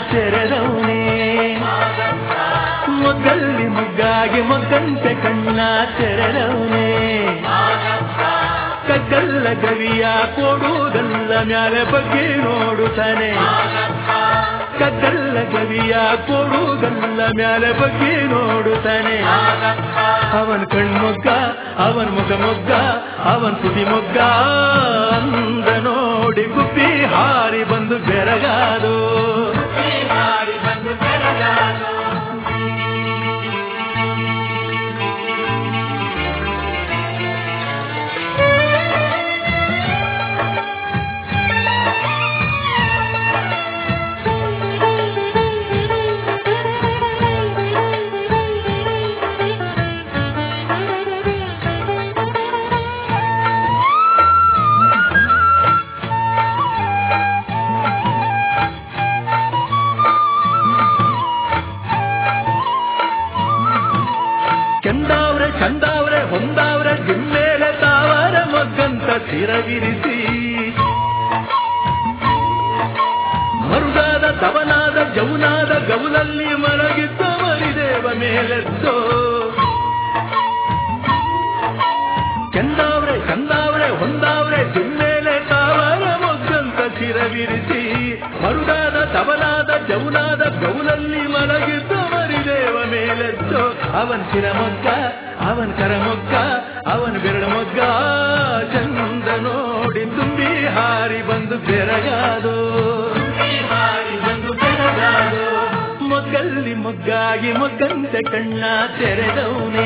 ತೆರೆದವನೇ ಮೊಗ್ಗಲ್ಲಿ ಮೊಗ್ಗಾಗಿ ಮೊಗ್ಗಂತೆ ಕಣ್ಣ ತೆರೆದವನೇ ಕಗ್ಗಲ್ಲ ಗವಿಯ ಕೊಡುವುದಲ್ಲ ಮ್ಯಾಲೆ ಬಗ್ಗೆ ನೋಡುತ್ತಾನೆ ಕಗ್ಗಲ್ಲ ಗವಿಯ ಕೊಡುವುದಲ್ಲ ಮ್ಯಾಲೆ ಬಗ್ಗೆ ನೋಡುತ್ತಾನೆ ಅವನ್ ಕಣ್ಮೊಗ್ಗ ಅವನ್ ಮುಖ ಮೊಗ್ಗ ಅವನ್ ತುಟಿ ಮೊಗ್ಗ ಅಂದ ನೋಡಿ ಗುಬ್ಬಿ ಹಾರಿ ಬಂದು ಬೆರಗಾದು ಹಾರಿ ಬಂದು ಬೆರಗಾದು ಕೆಂದಾವ್ರೆ ಚಂದಾವ್ರೆ ಹೊಂದಾವ್ರೆ ಜಿಮ್ಮೇಲೆ ತಾವರ ಮಗ್ಗಂತ ಸಿರವಿರಿಸಿ ಮರುಗಾದ ತವನಾದ ಜೌನಾದ ಗೌಲಲ್ಲಿ ಮಲಗಿದ್ದ ಮರಿದೇವ ಮೇಲೆದ್ದೋ ಕೆಂದಾವ್ರೆ ಚಂದಾವ್ರೆ ಹೊಂದಾವ್ರೆ ಜಿಮ್ಮೇಲೆ ತಾವರ ಮೊಗ್ಗಂತ ಸಿರವಿರಿಸಿ ಮರುಗಾದ ತವನಾದ ಜೌನಾದ ಗೌಲಲ್ಲಿ ಮಲಗಿದ್ದ ಮರಿದೇವ ಮೇಲೆದ್ದೋ ಅವನ್ ಶಿರಮೊಗ್ಗ ಅವನ್ ಕರಮೊಗ್ಗ ಅವನ್ ಬೆರಳ ಮೊಗ್ಗ ಚಂದ ನೋಡಿ ತುಂಬಿ ಹಾರಿ ಬಂದು ಬೆರಗಾದು ಹಾರಿ ಬಂದು ಬೆರಗಾದು ಮೊಗ್ಗಲ್ಲಿ ಮೊಗ್ಗಾಗಿ ಮೊಗ್ಗಂತೆ ಕಣ್ಣ ತೆರೆದವನೇ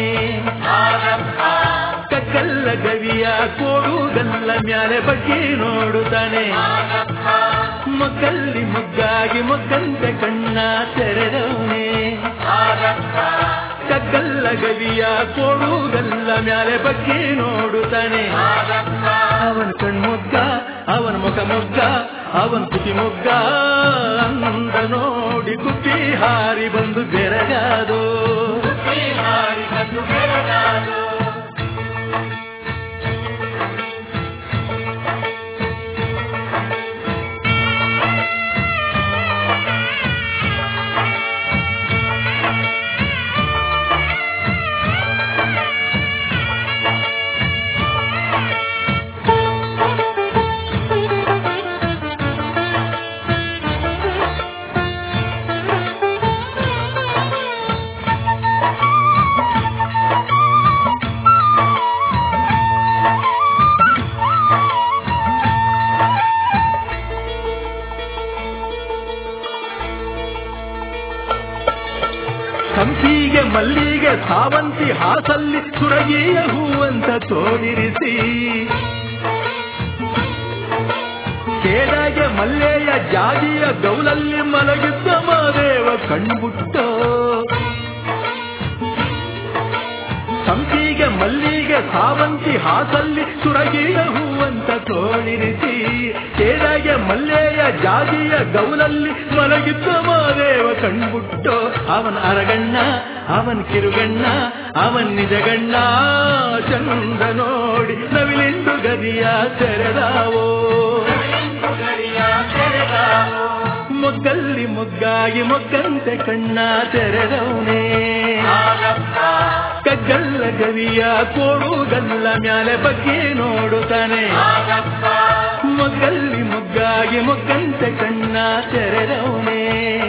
ಕಕ್ಕಲ್ಲ ಗವಿಯ ಕೋಡುಗಲ್ಲ ಮ್ಯಾಲೆ ಬಗ್ಗೆ ನೋಡುತ್ತಾನೆ ಮೊಗ್ಗಲ್ಲಿ ಮೊಗ್ಗಾಗಿ ಮೊಗ್ಗಂತೆ ಕಣ್ಣ ತೆರೆದವನೇ ಕಗ್ಗಲ್ಲ ಗವಿಯ ಕೋಡುಗಲ್ಲ ಮ್ಯಾಲೆ ಬಗ್ಗೆ ನೋಡುತ್ತಾನೆ ಅವನ್ ಕಣ್ಮೊಗ್ಗ ಅವನ ಮುಖ ಮೊಗ್ಗ ಅವನ್ ತುಟಿ ಮೊಗ್ಗ ಅಂದ ನೋಡಿ ಗುಬ್ಬಿ ಹಾರಿ ಬಂದು ಬೆರಗಾದು ಹಾರಿ ಬಂದು ಬೆರಗಾದು ಸಂಪಿಗೆ ಮಲ್ಲಿಗೆ ಸಾವಂತಿ ಹಾಸಲ್ಲಿ ಸುರಗಿಯ ಹೂವಂತ ತೋರಿರಿಸಿ ಕೇಡಾಗೆ ಮಲ್ಲೆಯ ಜಾಗಿಯ ಗೌಲಲ್ಲಿ ಮಲಗಿದ್ದ ಮಾದೇವ ಕಣ್ಬುಟ್ಟು ಸಂಪಿಗೆ ಮಲ್ಲಿಗೆ ಸಾವಂತಿ ಹಾಸಲ್ಲಿ ಸುರಗಿಯ ಹೂವಂತ ತೋಳಿರಿಸಿ ಕೇಡಾಗೆ ಮಲ್ಲೆಯ ಜಾಗಿಯ ಗೌಲಲ್ಲಿ ಮಲಗಿದ್ದ ಮಾದೇವ ಕಣ್ಬುಟ್ಟು ಅವನ ಅರಗಣ್ಣ ಅವನ್ ಕಿರುಗಣ್ಣ ಅವನ್ ನಿಜಗಣ್ಣ ಚಂದ ನೋಡಿ ನವಿಲಿಂದು ಗದಿಯ ತೆರೆದಾವೋ ಮೊಗ್ಗಲ್ಲಿ ಮೊಗ್ಗಾಗಿ ಮೊಗ್ಗಂತೆ ಕಣ್ಣ ತೆರೆದವನೇ ಕಗ್ಗಲ್ಲ ಗವಿಯ ಕೋಡುಗಲ್ಲ ಮ್ಯಾಲೆ ಬಗ್ಗೆ ನೋಡುತ್ತಾನೆ ಮೊಗ್ಗಲ್ಲಿ ಮೊಗ್ಗಾಗಿ ಮೊಗ್ಗಂತೆ ಕಣ್ಣ ತೆರೆದವನೇ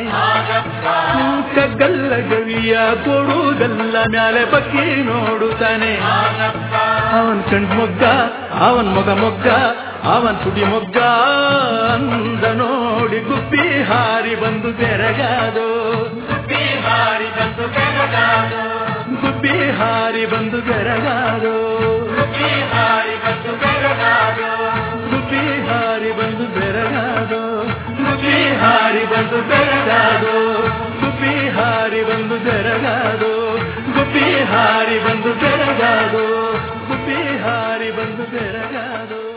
ಕಗ್ಗಲ್ಲ ಗವಿಯ ಕೋಡುಗಲ್ಲ ಮ್ಯಾಲೆ ಬಗ್ಗೆ ನೋಡುತ್ತಾನೆ ಅವನ್ ಕಣ್ ಮೊಗ್ಗ ಅವನ್ ಮೊಗ ಮೊಗ್ಗ ಅವನ್ ತುಟಿ ಮೊಗ್ಗ ಅಂದ ನೋಡಿ ಗುಬ್ಬಿ ಹಾರಿ ಬಂದು ಬೆರಗಾದು ಗುಬ್ಬಿ ಹಾರಿ ಬಂದು ಬೆರಗಾದು ಗುಬ್ಬಿ ಹಾರಿ ಬಂದು ಬೆರಗಾದು ಗುಬ್ಬಿ ಹಾರಿ ಬಂದು ಬೆರಗಾದು ಗುಬ್ಬಿ ಹಾರಿ ಬಂದು ಬೆರಗಾದು ಗುಬ್ಬಿ ಹಾರಿ ಬಂದು ಬೆರಗಾದು ಗುಬ್ಬಿ ಹಾರಿ ಬಂದು ಬೆರಗಾದು ಗುಬ್ಬಿ ಹಾರಿ ಬಂದು ಬೆರಗಾದು ಗುಬ್ಬಿ ಹಾರಿ ಬಂದು ಬೆರಗಾದು